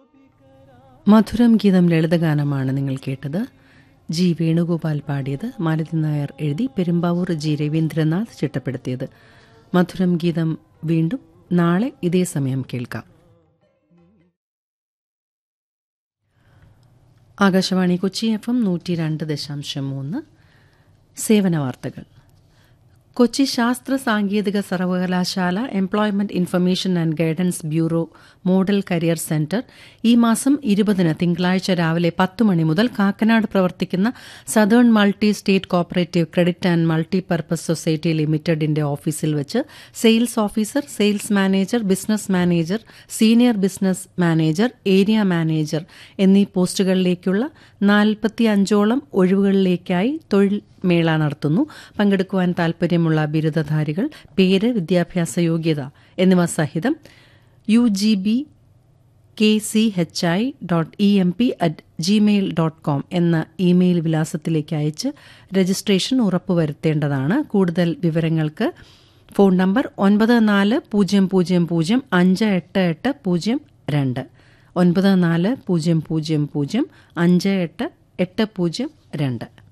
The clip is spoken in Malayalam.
മധുരം ഗീതം ലളിതഗാനമാണ് നിങ്ങൾ കേട്ടത് ജി വേണുഗോപാൽ പാടിയത് മാലതി നായർ എഴുതി പെരുമ്പാവൂർ ജി രവീന്ദ്രനാഥ് ചിട്ടപ്പെടുത്തിയത് മധുരം ഗീതം വീണ്ടും നാളെ ഇതേ സമയം കേൾക്കാം ആകാശവാണി കൊച്ചി എഫ് എം നൂറ്റി രണ്ട് ദശാംശം മൂന്ന് സേവന വാർത്തകൾ കൊച്ചി ശാസ്ത്ര സാങ്കേതിക സർവകലാശാല employment information and guidance bureau model career centre ഈ മാസം ഇരുപതിന് തിങ്കളാഴ്ച രാവിലെ പത്ത് മണി മുതൽ കാക്കനാട് പ്രവർത്തിക്കുന്ന southern multi state cooperative credit and multipurpose society ലിമിറ്റഡിന്റെ ഓഫീസിൽ വെച്ച് sales officer sales manager business manager senior business manager area manager എന്നീ പോസ്റ്റുകളിലേക്കുള്ള നാൽപ്പത്തി അഞ്ചോളം ഒഴിവുകളിലേക്കായി തൊഴിൽ മേള നടത്തുന്നു പങ്കെടുക്കുവാൻ താൽപ്പര്യമുള്ള ബിരുദധാരികൾ പേര് വിദ്യാഭ്യാസ യോഗ്യത എന്നിവ സഹിതം U G B K C H I dot E M P at Gmail dot com എന്ന ഇമെയിൽ വിലാസത്തിലേക്ക് അയച്ച് രജിസ്ട്രേഷൻ ഉറപ്പുവരുത്തേണ്ടതാണ് കൂടുതൽ വിവരങ്ങൾക്ക് ഫോൺ നമ്പർ ഒൻപത് നാല് പൂജ്യം പൂജ്യം പൂജ്യം അഞ്ച് എട്ട് എട്ട് പൂജ്യം രണ്ട് ഒൻപത് നാല് പൂജ്യം പൂജ്യം പൂജ്യം അഞ്ച് എട്ട് എട്ട് പൂജ്യം രണ്ട്